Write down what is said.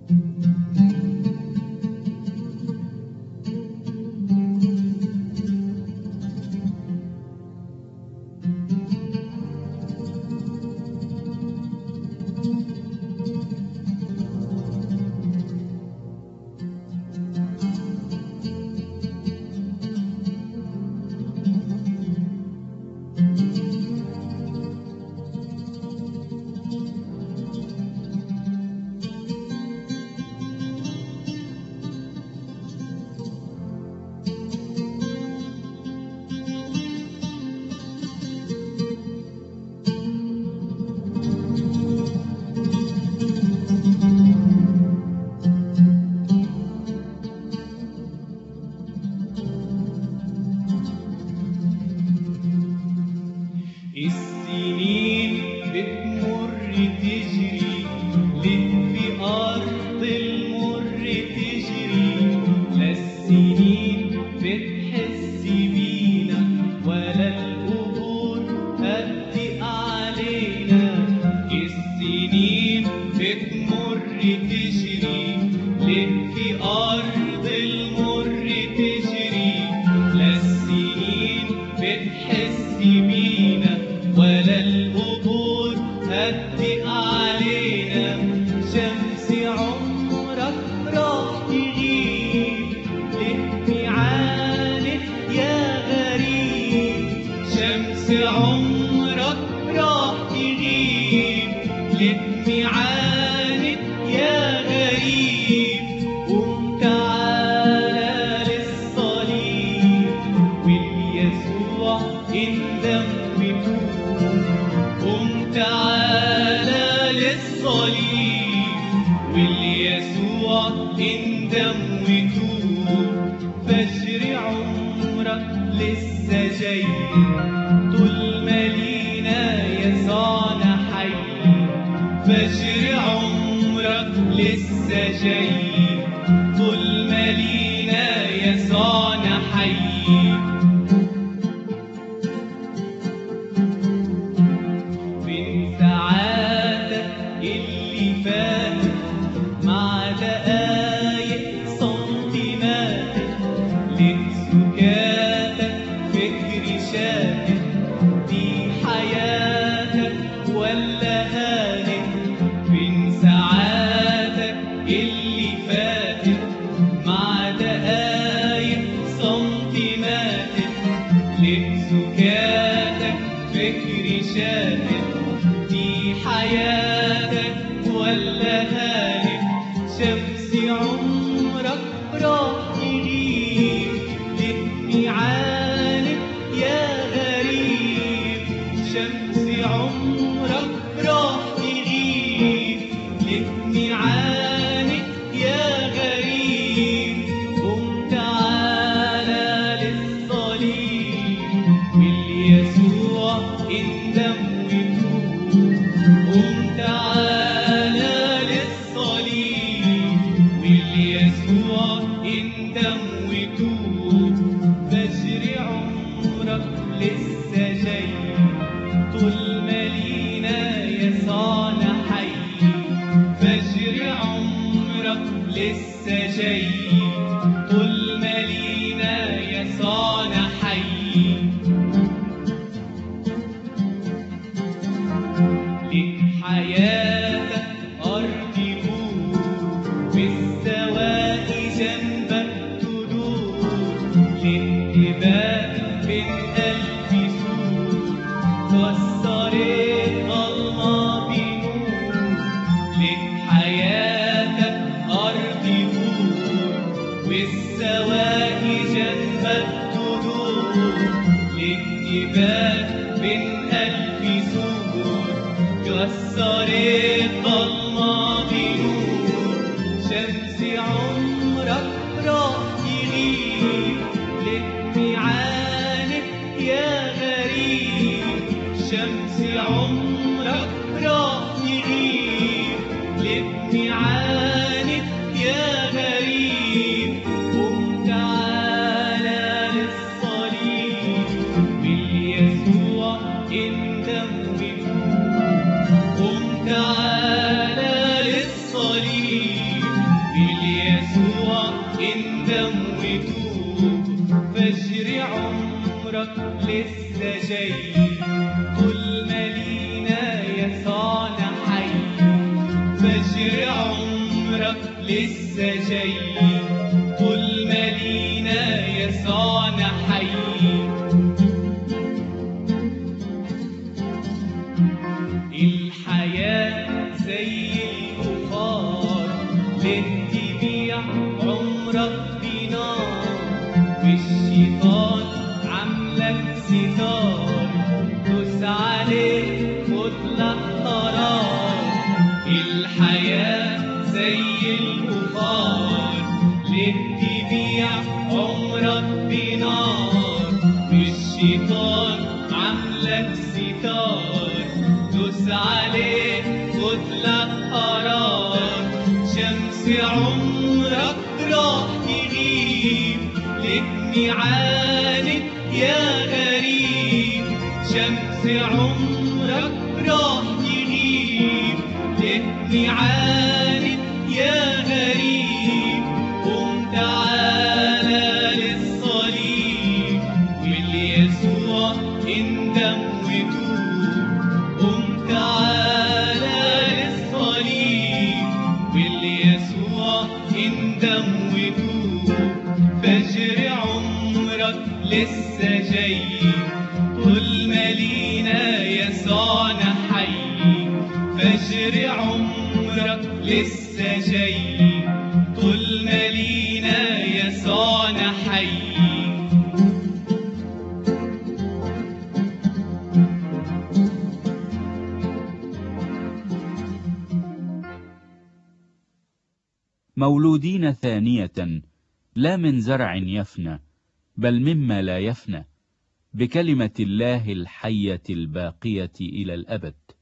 السنين بتمر تجري ليه في أرض المر تجري لا السنين بتحس بينا ولا القبور هتضيق علينا السنين بتمر تجري ليه في أرض المر تجري لا السنين بتحس بينا ولا القبور هتضيق علينا شمس عمرك راح تغيب ليه معاند يا غريب شمس عمرك راح تغيب ليه معاند يا غريب قوم تعالى للصليب واليسوع اندم وتوب قوم تعالى للصليب واليسوع اندم وتوب فجر عمرك لسه جاي طول ما لينا يسوعنا حي فجر عمرك لسه جاي طول ما لينا يسوعنا حي من ساعاتك اللي فاتت مع دقايق سنتيماتك لسكاتك فكري شاتت دي حياتك ولا هانت من ساعاتك اللي فاتت مع دقايق سنتيماتك لسكاتك فكري شاتت دي حياتك ولا هانت شمس عمرك راح تغيب ليه عانت يا غريب شمس عمرك راح تغيب ليه عانت يا غريب قوم تعالى للصليب واليسوع اندم وتوب قوم تعالى للصليب واليسوع اندم وتوب فجر عمرك لسه جاي طول ما لينا يسوعنا حي فجر عمرك لسه جاي طول ما لينا يسوعنا حي ليك حياتك أرض بور والسواقي جنبك تدور لانتباه بين ألف سور كسرت ظلمة بنور ليك حياتك أرض بور والسواقي جنبك تدور لانتباه بين ألف سور كسرت ظلمة بنور شمس عمرك راح تغيب ليه معاند يا غريب شمس عمرك راح تغيب ليه معاند يا غريب قوم تعالى للصليب واليسوع اندم وتوب قم تعالى لسه جاي طول ما لينا يسوعنا حي فجر عمرك لسه جاي طول ما لينا يسوعنا حي الحياة زي البخار للتبيع عمرك بنار والشيطان عاملك ستار دوس عليه خدلك قرار الحياة زي البخار للتبيع عمرك بنار والشيطان عاملك ستار دوس عليه خدلك قرار شمس عمرك راح تغيب لابني عاند يا غريب شمس عمرك راح تغيب لابني عاند يا غريب قم تعالى للصليب واليسوع اندم وتوب قم تعالى للصليب واليسوع اندم وتوب فجر عمرك لسه جاي طول ما لينا يسوعنا حي فجر عمرك لسه جاي طول ما لينا يسوعنا حي مولودين ثانية لا من زرع يفنى بل مما لا يفنى بكلمة الله الحية الباقية إلى الأبد